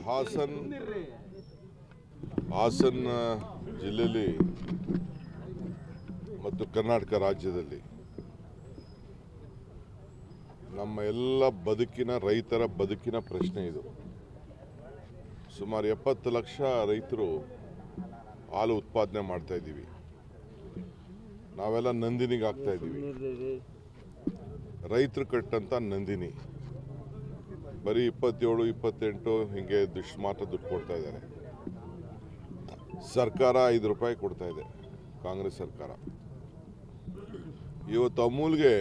ಹಾಸನ್ ಹಾಸನ ಜಿಲ್ಲೆಯಲ್ಲಿ ಮತ್ತು ಕರ್ನಾಟಕ ರಾಜ್ಯದಲ್ಲಿ ನಮ್ಮ ಎಲ್ಲ ಬದುಕಿನ ರೈತರ ಬದುಕಿನ ಪ್ರಶ್ನೆ ಇದು ಸುಮಾರು ಎಪ್ಪತ್ತು ಲಕ್ಷ ರೈತರು ಹಾಲು ಉತ್ಪಾದನೆ ಮಾಡ್ತಾ ಇದ್ದೀವಿ ನಾವೆಲ್ಲ ನಂದಿನಿಗೆ ಆಗ್ತಾ ಇದ್ದೀವಿ ರೈತರು ಕಟ್ಟಂತ ನಂದಿನಿ ಬರೀ ಇಪ್ಪತ್ತೇಳು ಇಪ್ಪತ್ತೆಂಟು ಹಿಂಗೆ ದುಡ್ಡು ಮಾತ್ರ ದುಡ್ಡು ಕೊಡ್ತಾ ಇದ್ದಾರೆ ಸರ್ಕಾರ ಐದು ರೂಪಾಯಿ ಕೊಡ್ತಾ ಇದೆ ಕಾಂಗ್ರೆಸ್ ಸರ್ಕಾರ ಇವತ್ತು ಅಮೂಲ್ಗೆ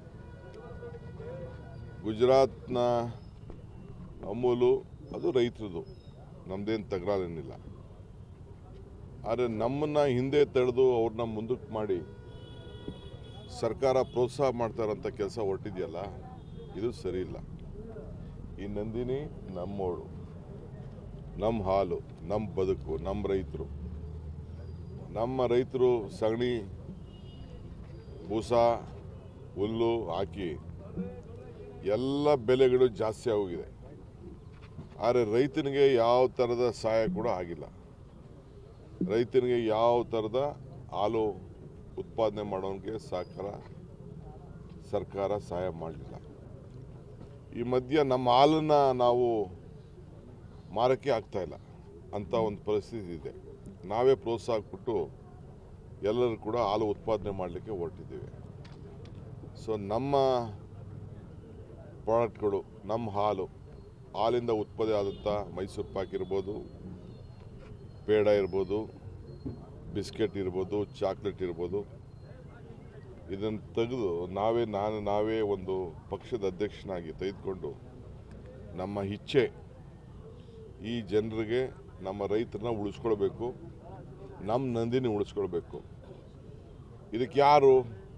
ಗುಜರಾತ್ನ ಅಮೂಲು ಅದು ರೈತರದು ನಮ್ದೇನು ತಕರಾರೇನಿಲ್ಲ ಆದರೆ ನಮ್ಮನ್ನ ಹಿಂದೆ ತಡೆದು ಅವ್ರನ್ನ ಮುಂದಕ್ಕೆ ಮಾಡಿ ಸರ್ಕಾರ ಪ್ರೋತ್ಸಾಹ ಮಾಡ್ತಾರಂಥ ಕೆಲಸ ಹೊರಟಿದೆಯಲ್ಲ ಇದು ಸರಿ ಇಲ್ಲ ಈ ನಂದಿನಿ ನಮ್ಮೋಳು ನಮ್ಮ ಹಾಲು ನಮ್ಮ ಬದುಕು ನಮ್ಮ ರೈತರು ನಮ್ಮ ರೈತರು ಸಗಣಿ ಬೂಸ ಹುಲ್ಲು ಹಾಕಿ ಎಲ್ಲ ಬೆಲೆಗಳು ಜಾಸ್ತಿ ಆಗೋಗಿದೆ ಆದರೆ ರೈತನಿಗೆ ಯಾವ ಥರದ ಸಹಾಯ ಕೂಡ ಆಗಿಲ್ಲ ರೈತನಿಗೆ ಯಾವ ಥರದ ಹಾಲು ಉತ್ಪಾದನೆ ಮಾಡೋನಿಗೆ ಸಹಕಾರ ಸರ್ಕಾರ ಸಹಾಯ ಮಾಡಲಿಲ್ಲ ಈ ಮಧ್ಯ ನಮ್ಮ ಹಾಲನ್ನು ನಾವು ಮಾರಕ್ಕೆ ಆಗ್ತಾ ಇಲ್ಲ ಅಂತ ಒಂದು ಪರಿಸ್ಥಿತಿ ಇದೆ ನಾವೇ ಪ್ರೋತ್ಸಾಹ ಕೊಟ್ಟು ಎಲ್ಲರೂ ಕೂಡ ಹಾಲು ಉತ್ಪಾದನೆ ಮಾಡಲಿಕ್ಕೆ ಹೊರಟಿದ್ದೀವಿ ಸೊ ನಮ್ಮ ಪ್ರಾಡಕ್ಟ್ಗಳು ನಮ್ಮ ಹಾಲು ಹಾಲಿಂದ ಉತ್ಪತ್ತಿ ಆದಂಥ ಮೈಸೂರು ಪಾಕ್ ಇರ್ಬೋದು ಪೇಡ ಇರ್ಬೋದು ಬಿಸ್ಕೆಟ್ ಇರ್ಬೋದು ಚಾಕ್ಲೇಟ್ ಇರ್ಬೋದು ಇದನ್ನು ತೆಗೆದು ನಾವೇ ನಾನು ನಾವೇ ಒಂದು ಪಕ್ಷದ ಅಧ್ಯಕ್ಷನಾಗಿ ತೆಗೆದುಕೊಂಡು ನಮ್ಮ ಇಚ್ಛೆ ಈ ಜನರಿಗೆ ನಮ್ಮ ರೈತರನ್ನ ಉಳಿಸ್ಕೊಳ್ಬೇಕು ನಮ್ಮ ನಂದಿನಿ ಉಳಿಸ್ಕೊಳ್ಬೇಕು ಇದಕ್ಕೆ ಯಾರು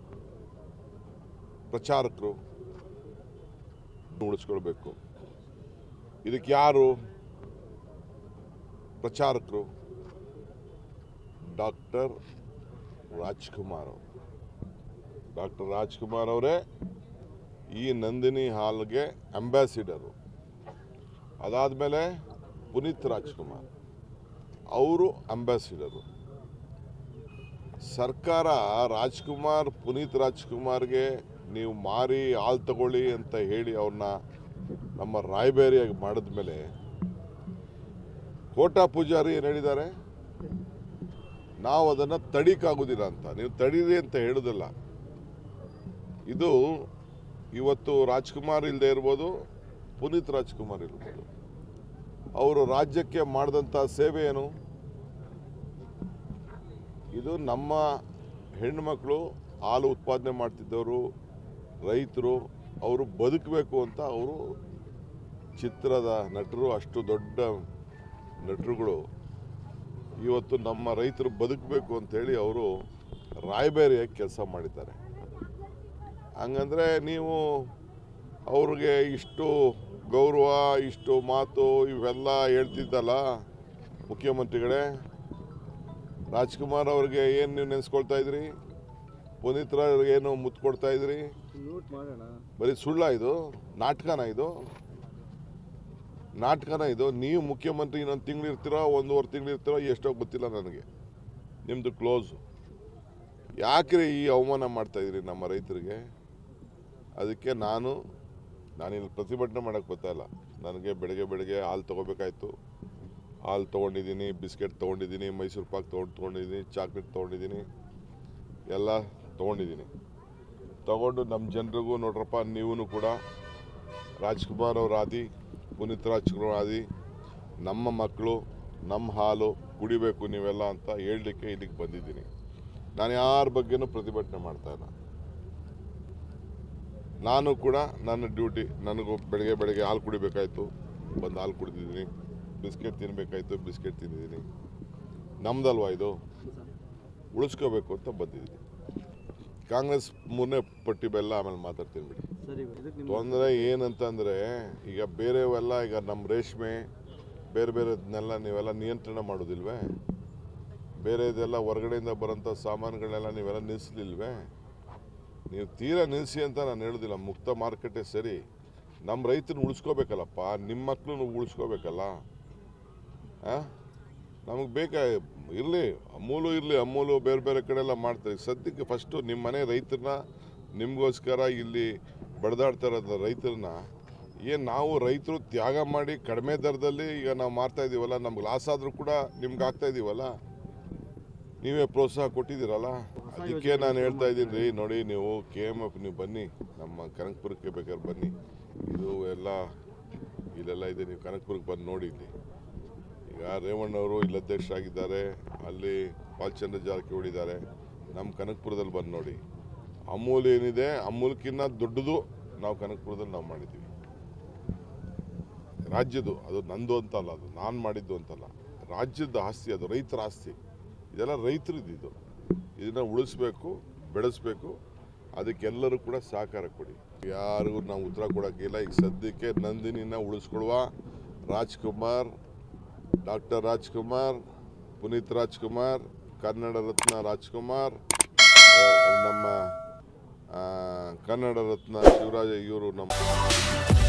ಪ್ರಚಾರಕರು ಉಳಿಸ್ಕೊಳ್ಬೇಕು ಇದಕ್ಕೆ ಯಾರು ಪ್ರಚಾರಕರು ಡಾಕ್ಟರ್ ರಾಜ್ಕುಮಾರ್ ಅವರು ಡಾಕ್ಟರ್ ರಾಜ್ಕುಮಾರ್ ಅವರೇ ಈ ನಂದಿನಿ ಹಾಲ್ಗೆ ಅಂಬಾಸಿಡರು ಅದಾದಮೇಲೆ ಪುನೀತ್ ರಾಜ್ಕುಮಾರ್ ಅವರು ಅಂಬಾಸಿಡರು ಸರ್ಕಾರ ರಾಜ್ಕುಮಾರ್ ಪುನೀತ್ ರಾಜ್ಕುಮಾರ್ಗೆ ನೀವು ಮಾರಿ ಹಾಲು ತಗೊಳ್ಳಿ ಅಂತ ಹೇಳಿ ಅವ್ರನ್ನ ನಮ್ಮ ರಾಯಬೇರಿಯಾಗಿ ಮಾಡಿದ್ಮೇಲೆ ಕೋಟಾ ಪೂಜಾರಿ ಏನು ಹೇಳಿದ್ದಾರೆ ನಾವು ಅದನ್ನು ತಡಿಕಾಗೋದಿಲ್ಲ ಅಂತ ನೀವು ತಡೀರಿ ಅಂತ ಹೇಳೋದಿಲ್ಲ ಇದು ಇವತ್ತು ರಾಜ್ಕುಮಾರ್ ಇಲ್ಲದೆ ಇರ್ಬೋದು ಪುನೀತ್ ರಾಜ್ಕುಮಾರ್ ಇರ್ಬೋದು ಅವರು ರಾಜ್ಯಕ್ಕೆ ಮಾಡಿದಂಥ ಸೇವೆ ಏನು ಇದು ನಮ್ಮ ಹೆಣ್ಮಕ್ಳು ಹಾಲು ಉತ್ಪಾದನೆ ಮಾಡ್ತಿದ್ದವರು ರೈತರು ಅವರು ಬದುಕಬೇಕು ಅಂತ ಅವರು ಚಿತ್ರದ ನಟರು ಅಷ್ಟು ದೊಡ್ಡ ನಟರುಗಳು ಇವತ್ತು ನಮ್ಮ ರೈತರು ಬದುಕಬೇಕು ಅಂತೇಳಿ ಅವರು ರಾಯಬೇರಿಯಾಗಿ ಕೆಲಸ ಮಾಡಿದ್ದಾರೆ ಹಂಗಂದ್ರೆ ನೀವು ಅವ್ರಿಗೆ ಇಷ್ಟು ಗೌರವ ಇಷ್ಟು ಮಾತು ಇವೆಲ್ಲ ಹೇಳ್ತಿದ್ದಲ್ಲ ಮುಖ್ಯಮಂತ್ರಿಗಳೇ ರಾಜ್ಕುಮಾರ್ ಅವ್ರಿಗೆ ಏನು ನೀವು ನೆನೆಸ್ಕೊಳ್ತಾ ಇದ್ರಿ ಪುನೀತ್ ಅವ್ರಿಗೆ ಏನು ಮುತ್ತು ಕೊಡ್ತಾ ಇದ್ರಿ ಮ್ಯೂಟ್ ಮಾಡೋಣ ಬರೀ ಸುಳ್ಳ ಇದು ನಾಟಕನ ಇದು ನಾಟಕನ ಇದು ನೀವು ಮುಖ್ಯಮಂತ್ರಿ ಇನ್ನೊಂದು ತಿಂಗಳು ಇರ್ತೀರೋ ಒಂದೂವರೆ ತಿಂಗಳು ಇರ್ತೀರೋ ಎಷ್ಟೋ ಗೊತ್ತಿಲ್ಲ ನನಗೆ ನಿಮ್ಮದು ಕ್ಲೋಸು ಯಾಕ್ರಿ ಈ ಅವಮಾನ ಮಾಡ್ತಾ ಇದ್ರಿ ನಮ್ಮ ರೈತರಿಗೆ ಅದಕ್ಕೆ ನಾನು ನಾನಿಲ್ಲಿ ಪ್ರತಿಭಟನೆ ಮಾಡೋಕ್ಕೆ ಗೊತ್ತಾಯಿಲ್ಲ ನನಗೆ ಬೆಳಗ್ಗೆ ಬೆಳಗ್ಗೆ ಹಾಲು ತೊಗೋಬೇಕಾಯ್ತು ಹಾಲು ತೊಗೊಂಡಿದ್ದೀನಿ ಬಿಸ್ಕೆಟ್ ತೊಗೊಂಡಿದ್ದೀನಿ ಮೈಸೂರು ಪಾಕ್ ತೊಗೊಂಡು ತೊಗೊಂಡಿದ್ದೀನಿ ಚಾಕ್ಲೇಟ್ ತೊಗೊಂಡಿದ್ದೀನಿ ಎಲ್ಲ ತೊಗೊಂಡಿದ್ದೀನಿ ತಗೊಂಡು ನಮ್ಮ ಜನರಿಗೂ ನೋಡ್ರಪ್ಪ ನೀವೂ ಕೂಡ ರಾಜ್ಕುಮಾರ್ ಅವ್ರ ಆದಿ ಪುನೀತ್ ರಾಜ್ಕುಮಾರ್ ಆದಿ ನಮ್ಮ ಮಕ್ಕಳು ನಮ್ಮ ಹಾಲು ಕುಡಿಬೇಕು ನೀವೆಲ್ಲ ಅಂತ ಹೇಳಲಿಕ್ಕೆ ಇಲ್ಲಿಗೆ ಬಂದಿದ್ದೀನಿ ನಾನು ಯಾರ ಬಗ್ಗೆನೂ ಪ್ರತಿಭಟನೆ ಮಾಡ್ತಾ ಇಲ್ಲ ನಾನು ಕೂಡ ನನ್ನ ಡ್ಯೂಟಿ ನನಗೂ ಬೆಳಗ್ಗೆ ಬೆಳಗ್ಗೆ ಹಾಲು ಕುಡಿಬೇಕಾಯ್ತು ಬಂದು ಹಾಲು ಕುಡಿದಿದ್ದೀನಿ ಬಿಸ್ಕೆಟ್ ತಿನ್ನಬೇಕಾಯ್ತು ಬಿಸ್ಕೆಟ್ ತಿಂದಿದ್ದೀನಿ ನಮ್ದಲ್ವಾ ಇದು ಉಳಿಸ್ಕೋಬೇಕು ಅಂತ ಬಂದಿದ್ದೀನಿ ಕಾಂಗ್ರೆಸ್ ಮೂರನೇ ಪಟ್ಟಿ ಬೆಲ್ಲ ಆಮೇಲೆ ಮಾತಾಡ್ತೀನಿ ಬಿಡಿ ಸರಿ ಇದಕ್ಕೆ ನಿಮ್ಮ ತೊಂದರೆ ಏನಂತಂದರೆ ಈಗ ಬೇರೆವೆಲ್ಲ ಈಗ ನಮ್ಮ ರೇಷ್ಮೆ ಬೇರೆ ಬೇರೆದನ್ನೆಲ್ಲ ನೀವೆಲ್ಲ ನಿಯಂತ್ರಣ ಮಾಡೋದಿಲ್ವೇ ಬೇರೆದೆಲ್ಲ ಹೊರಗಡೆಯಿಂದ ಬರೋಂಥ ಸಾಮಾನುಗಳನ್ನೆಲ್ಲ ನೀವೆಲ್ಲ ನಿಲ್ಲಿಸ್ಲಿಲ್ವೇ ನೀವು ತೀರಾ ನಿಲ್ಲಿಸಿ ಅಂತ ನಾನು ಹೇಳೋದಿಲ್ಲ ಮುಕ್ತ ಮಾರುಕಟ್ಟೆ ಸರಿ ನಮ್ಮ ರೈತನ ಉಳಿಸ್ಕೋಬೇಕಲ್ಲಪ್ಪ ನಿಮ್ಮ ಮಕ್ಕಳನ್ನು ಉಳಿಸ್ಕೋಬೇಕಲ್ಲ ನಮಗೆ ಬೇಕಾ ಇರಲಿ ಅಮೂಲು ಇರಲಿ ಅಮೂಲು ಬೇರೆ ಬೇರೆ ಕಡೆ ಎಲ್ಲ ಮಾಡ್ತಾರೆ ಸದ್ಯಕ್ಕೆ ಫಸ್ಟು ನಿಮ್ಮ ಮನೆ ರೈತರನ್ನ ನಿಮಗೋಸ್ಕರ ಇಲ್ಲಿ ಬಡ್ದಾಡ್ತಾ ಇರೋದು ರೈತರನ್ನ ಏನು ನಾವು ರೈತರು ತ್ಯಾಗ ಮಾಡಿ ಕಡಿಮೆ ದರದಲ್ಲಿ ಈಗ ನಾವು ಮಾರ್ತಾ ಇದೀವಲ್ಲ ನಮ್ಗೆ ಲಾಸ್ ಆದರೂ ಕೂಡ ನಿಮ್ಗೆ ಆಗ್ತಾ ಇದೀವಲ್ಲ ನೀವೇ ಪ್ರೋತ್ಸಾಹ ಕೊಟ್ಟಿದ್ದೀರಲ್ಲ ಅದಕ್ಕೆ ನಾನು ಹೇಳ್ತಾ ಇದ್ದೀನಿ ರೀ ನೋಡಿ ನೀವು ಕೆ ಎಮ್ ಎಫ್ ನೀವು ಬನ್ನಿ ನಮ್ಮ ಕನಕಪುರಕ್ಕೆ ಬೇಕಾದ್ರೆ ಬನ್ನಿ ಇದು ಎಲ್ಲ ಇಲ್ಲೆಲ್ಲ ಇದೆ ನೀವು ಕನಕಪುರಕ್ಕೆ ಬಂದು ನೋಡಿ ಇಲ್ಲಿ ಈಗ ರೇವಣ್ಣವರು ಇಲ್ಲಿ ಅಧ್ಯಕ್ಷರಾಗಿದ್ದಾರೆ ಅಲ್ಲಿ ಬಾಲಚಂದ್ರ ಜಾರಕಿಹೊಳಿ ಇದ್ದಾರೆ ನಮ್ಮ ಕನಕಪುರದಲ್ಲಿ ಬಂದು ನೋಡಿ ಅಮೂಲ್ ಏನಿದೆ ಅಮೂಲ್ಕಿನ್ನ ದೊಡ್ಡದು ನಾವು ಕನಕಪುರದಲ್ಲಿ ನಾವು ಮಾಡಿದ್ದೀವಿ ರಾಜ್ಯದು ಅದು ನಂದು ಅಂತಲ್ಲ ಅದು ನಾನು ಮಾಡಿದ್ದು ಅಂತಲ್ಲ ರಾಜ್ಯದ ಆಸ್ತಿ ಅದು ರೈತರ ಆಸ್ತಿ ಇದೆಲ್ಲ ರೈತರದ್ದು ಇದು ಇದನ್ನು ಉಳಿಸ್ಬೇಕು ಬೆಳೆಸ್ಬೇಕು ಅದಕ್ಕೆಲ್ಲರೂ ಕೂಡ ಸಹಕಾರ ಕೊಡಿ ಯಾರಿಗೂ ನಾವು ಉತ್ತರ ಕೊಡೋಕ್ಕಿಲ್ಲ ಈಗ ಸದ್ಯಕ್ಕೆ ನಂದಿನಿನ ಉಳಿಸ್ಕೊಡುವ ರಾಜ್ಕುಮಾರ್ ಡಾಕ್ಟರ್ ರಾಜ್ಕುಮಾರ್ ಪುನೀತ್ ರಾಜ್ಕುಮಾರ್ ಕನ್ನಡ ರತ್ನ ರಾಜ್ಕುಮಾರ್ ಆ, ನಮ್ಮ ಆ, ಕನ್ನಡ ರತ್ನ ಶಿವರಾಜ ಇವರು ನಮ್ಮ